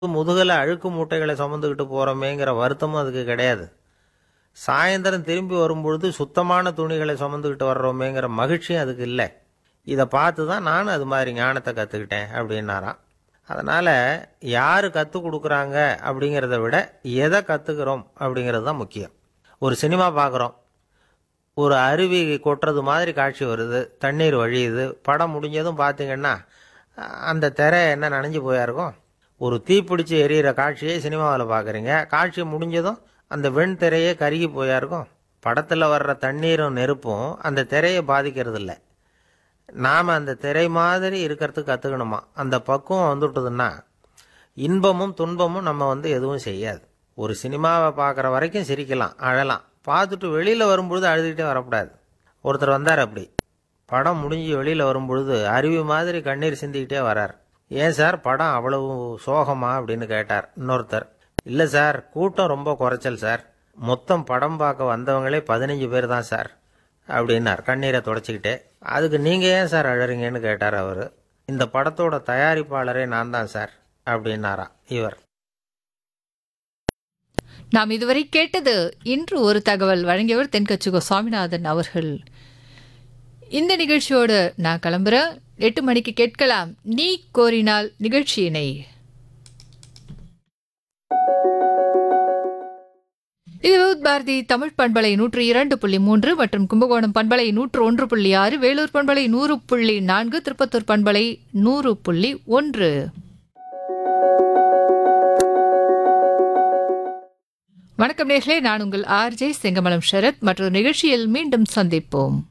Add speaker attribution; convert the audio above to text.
Speaker 1: முதுகில் அழுக்கு மூட்டைகளை சுமந்துக்கிட்டு போகிறோமேங்கிற வருத்தமும் அதுக்கு கிடையாது சாயந்தரம் திரும்பி வரும்பொழுது சுத்தமான துணிகளை சுமந்துக்கிட்டு வர்றோமேங்கிற மகிழ்ச்சியும் அதுக்கு இல்லை இதை பார்த்து தான் நானும் அது மாதிரி ஞானத்தை கற்றுக்கிட்டேன் அப்படின்னாராம் அதனால் யார் கற்றுக் கொடுக்குறாங்க அப்படிங்கிறத விட எதை கற்றுக்கிறோம் அப்படிங்கிறது தான் முக்கியம் ஒரு சினிமா பார்க்குறோம் ஒரு அருவி கொட்டுறது மாதிரி காட்சி வருது தண்ணீர் வழியுது படம் முடிஞ்சதும் பார்த்தீங்கன்னா அந்த திரை என்ன நனைஞ்சு போயா இருக்கும் ஒரு தீப்பிடிச்சு எரியிற காட்சியை சினிமாவில் பார்க்குறீங்க காட்சி முடிஞ்சதும் அந்த வெண் திரையே கருகி போயா இருக்கும் படத்தில் வர்ற தண்ணீரும் நெருப்பும் அந்த திரையை பாதிக்கிறது இல்லை நாம் அந்த திரை மாதிரி இருக்கிறதுக்கு கற்றுக்கணுமா அந்த பக்குவம் வந்துவிட்டதுன்னா இன்பமும் துன்பமும் நம்ம வந்து எதுவும் செய்யாது ஒரு சினிமாவை பார்க்குற வரைக்கும் சிரிக்கலாம் அழலாம் பார்த்துட்டு வெளியில் வரும்பொழுது அழுதுகிட்டே வரக்கூடாது ஒருத்தர் வந்தார் அப்படி படம் முடிஞ்சு வெளியில் வரும்பொழுது அருவி மாதிரி கண்ணீர் சிந்திக்கிட்டே வரார் ஏன் சார் படம் அவ்வளவு சோகமா அப்படின்னு கேட்டார் இன்னொருத்தர் இல்லை சார் கூட்டம் ரொம்ப குறைச்சல் சார் மொத்தம் படம் பார்க்க வந்தவங்களே பதினஞ்சு பேர் தான் சார் அப்படின்னார் கண்ணீரை தொடச்சிக்கிட்டே அதுக்கு நீங்கள் ஏன் சார் அழறீங்கன்னு கேட்டார் அவர் இந்த படத்தோட தயாரிப்பாளரே நான் தான் சார் அப்படின்னாரா இவர்
Speaker 2: நாம் இதுவரை கேட்டது இன்று ஒரு தகவல் வழங்கியவர் தென்கச்சுகோ சுவாமிநாதன் அவர்கள் இந்த நிகழ்ச்சியோடு நான் கிளம்புறேன் எட்டு மணிக்கு கேட்கலாம் நீ கோரினால் நிகழ்ச்சியினை இது விவுத் பாரதி தமிழ் பண்பலை நூற்று இரண்டு புள்ளி மூன்று மற்றும் கும்பகோணம் பண்பலை நூற்று ஒன்று புள்ளி ஆறு வேலூர் பண்பலை நூறு புள்ளி நான்கு திருப்பத்தூர் பண்பலை நூறு புள்ளி ஒன்று வணக்கம் நேர்களே நான் உங்கள் ஆர்ஜே செங்கமலம் ஷரத் மற்றொரு நிகழ்ச்சியில் மீண்டும் சந்திப்போம்